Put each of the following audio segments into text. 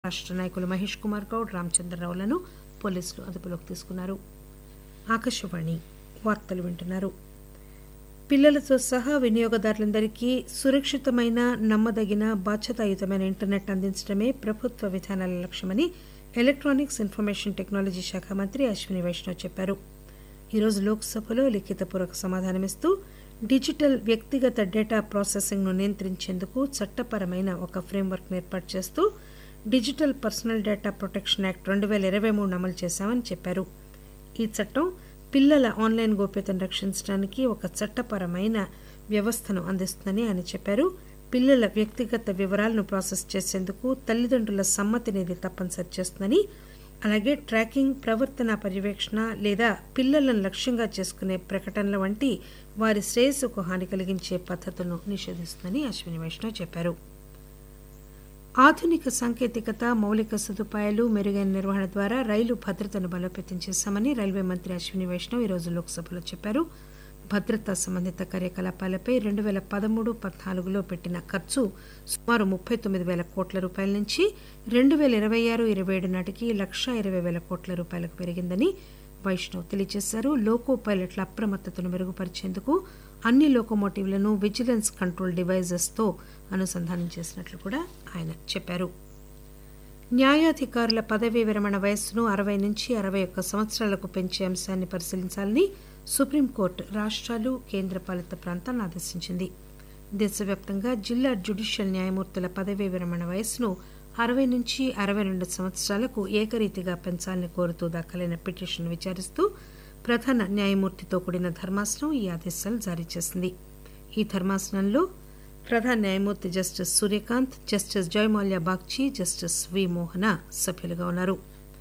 రాష్ట్ర నాయకులు మహేష్ కుమార్ గౌడ్ రామచంద్రరావులను పోలీసులు అదుపులోకి తీసుకున్నారు ఆకాశవాణి వార్తలు వింటున్నారు పిల్లలతో సహా వినియోగదారులందరికీ సురక్షితమైన నమ్మదగిన బాధ్యతాయుతమైన ఇంటర్నెట్ అందించడమే ప్రభుత్వ విధానాల లక్ష్యమని ఎలక్ట్రానిక్స్ ఇన్ఫర్మేషన్ టెక్నాలజీ శాఖ మంత్రి అశ్విని వైష్ణవ్ చెప్పారు ఈరోజు లోక్సభలో లిఖితపూర్వక సమాధానమిస్తూ డిజిటల్ వ్యక్తిగత డేటా ప్రాసెసింగ్ను నియంత్రించేందుకు చట్టపరమైన ఒక ఫ్రేమ్వర్క్ను ఏర్పాటు చేస్తూ digital personal data protection act రెండు వేల ఇరవై మూడు అమలు చేశామని చెప్పారు ఈ చట్టం పిల్లల ఆన్లైన్ గోప్యతను రక్షించడానికి ఒక చట్టపరమైన వ్యవస్థను అందిస్తుందని ఆయన చెప్పారు పిల్లల వ్యక్తిగత వివరాలను ప్రాసెస్ చేసేందుకు తల్లిదండ్రుల సమ్మతిని ఇది తప్పనిసరి చేస్తుందని అలాగే ట్రాకింగ్ ప్రవర్తన పర్యవేక్షణ లేదా పిల్లలను లక్ష్యంగా చేసుకునే ప్రకటనల వంటి వారి శ్రేయస్సుకు హాని కలిగించే పద్ధతులను నిషేధిస్తుందని అశ్విని వైష్ణవ్ చెప్పారు ఆధునిక సాంకేతికత మౌలిక సదుపాయాలు మెరుగైన నిర్వహణ ద్వారా రైలు భద్రతను బలోపేతం చేశామని రైల్వే మంత్రి అశ్విని వైష్ణవ్ ఈరోజు లోక్సభలో చెప్పారు భద్రతా సంబంధిత కార్యకలాపాలపై రెండు వేల పదమూడు పద్నాలుగులో పెట్టిన ఖర్చు సుమారు ముప్పై తొమ్మిది వేల కోట్ల రూపాయల నుంచి రెండు వేల ఇరవై ఆరు ఇరవై ఏడు నాటికి లక్షా ఇరవై వేల కోట్ల రూపాయలకు పెరిగిందని వైష్ణవ్ తెలియజేశారు లోకో పైలట్ల అప్రమత్తతను మెరుగుపరిచేందుకు అన్ని లోకోమోటివ్లను విజిలెన్స్ కంట్రోల్ డివైజెస్తో అనుసంధానం చేసినట్లు కూడా ఆయన చెప్పారు న్యాయాధికారుల పదవీ విరమణ వయస్సును అరవై నుంచి అరవై ఒక్క సంవత్సరాలకు పెంచే అంశాన్ని పరిశీలించాలని సుప్రీంకోర్టు రాష్ట్రాలు కేంద్రపాలిత ప్రాంతాలను ఆదేశించింది దేశవ్యాప్తంగా జిల్లా జ్యుడిషియల్ న్యాయమూర్తుల పదవీ విరమణ వయస్సును అరవై నుంచి అరవై రెండు సంవత్సరాలకు ఏకరీతిగా పెంచాలని కోరుతూ దాఖలైన పిటిషన్ విచారిస్తూ ప్రధాన న్యాయమూర్తితో కూడిన ధర్మాసనం ఈ ఆదేశాలు జారీ చేసింది ఈ ధర్మాసనంలో ప్రధాన న్యాయమూర్తి justice Suryakant justice Joymalya Bagchi justice V Mohana సభ్యులుగా ఉన్నారు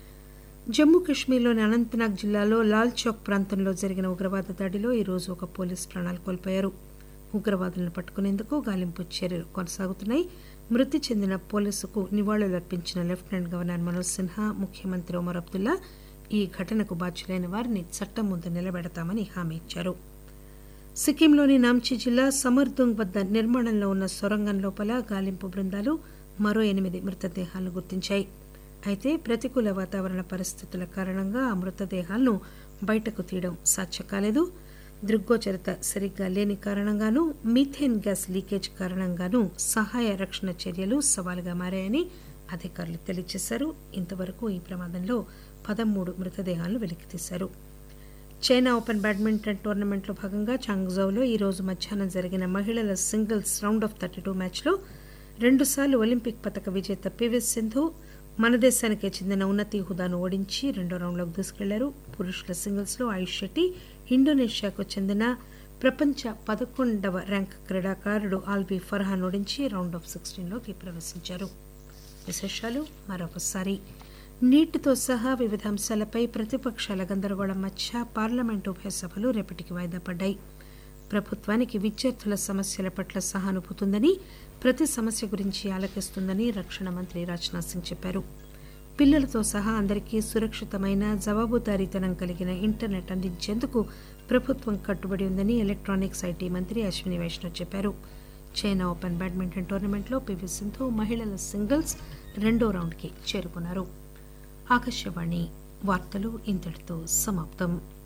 జమ్మూ కాశ్మీర్లోని అనంతనాగ్ జిల్లాలో లాల్ చౌక్ ప్రాంతంలో జరిగిన ఉగ్రవాద దాడిలో ఈరోజు ఒక పోలీస్ ప్రాణాలు కోల్పోయారు ఉగ్రవాదులను పట్టుకునేందుకు గాలింపు చర్యలు కొనసాగుతున్నాయి మృతి చెందిన పోలీసుకు నివాళులర్పించిన లెఫ్టినెంట్ గవర్నర్ మనోజ్ సిన్హా ముఖ్యమంత్రి ఒమర్ అబ్దుల్లా ఈ ఘటనకు బాధ్యులైన వారిని చట్టం ముందు నిలబెడతామని హామీ ఇచ్చారు సిక్కింలోని నాంచీ జిల్లా సమర్దుంగ్ వద్ద నిర్మాణంలో ఉన్న సొరంగం లోపల గాలింపు బృందాలు మరో ఎనిమిది మృతదేహాలను గుర్తించాయి అయితే ప్రతికూల వాతావరణ పరిస్థితుల కారణంగా ఆ మృతదేహాలను బయటకు తీయడం సాధ్యం కాలేదు దృగ్గోచరత సరిగ్గా లేని కారణంగానూ మీథేన్ గ్యాస్ లీకేజ్ కారణంగానూ సహాయ రక్షణ చర్యలు సవాలుగా మారాయని అధికారులు తెలియజేశారు ఇంతవరకు ఈ ప్రమాదంలో పదమూడు మృతదేహాలను వెలికితీశారు చైనా ఓపెన్ బ్యాడ్మింటన్ టోర్నమెంట్లో భాగంగా చాంగ్జౌలో ఈ రోజు మధ్యాహ్నం జరిగిన మహిళల singles round of thirty two మ్యాచ్లో రెండుసార్లు ఒలింపిక్ పథక విజేత పివి సింధు మన దేశానికే చెందిన ఉన్నతి హుదాను ఓడించి రెండో రౌండ్లోకి దూసుకెళ్లారు పురుషుల సింగిల్స్లో ఆయుష్ శెట్టి ఇండోనేషియాకు చెందిన ప్రపంచ పదకొండవ ర్యాంక్ క్రీడాకారుడు ఆల్బీ ఫర్హాన్ ఓడించి రౌండ్ ఆఫ్ సిక్స్టీన్లోకి ప్రవేశించారు విశేషాలు మరొకసారి నీటితో సహా వివిధ అంశాలపై ప్రతిపక్షాల గందరగోళం మధ్య పార్లమెంటు ఉభయ సభలు రేపటికి వాయిదా పడ్డాయి ప్రభుత్వానికి విద్యార్థుల సమస్యల పట్ల సహానుభూతి ఉందని ప్రతి సమస్య గురించి ఆలకిస్తుందని రక్షణ మంత్రి రాజ్నాథ్ సింగ్ చెప్పారు పిల్లలతో సహా అందరికీ సురక్షితమైన జవాబుదారీతనం కలిగిన ఇంటర్నెట్ అందించేందుకు ప్రభుత్వం కట్టుబడి ఉందని ఎలక్ట్రానిక్స్ ఐటీ మంత్రి అశ్విని వైష్ణవ్ చెప్పారు చైనా ఓపెన్ బ్యాడ్మింటన్ టోర్నమెంట్లో పివి సింధు మహిళల సింగిల్స్ రెండో రౌండ్కి చేరుకున్నారు ఆకాశవాణి వార్తలు ఇంతటితో సమాప్తం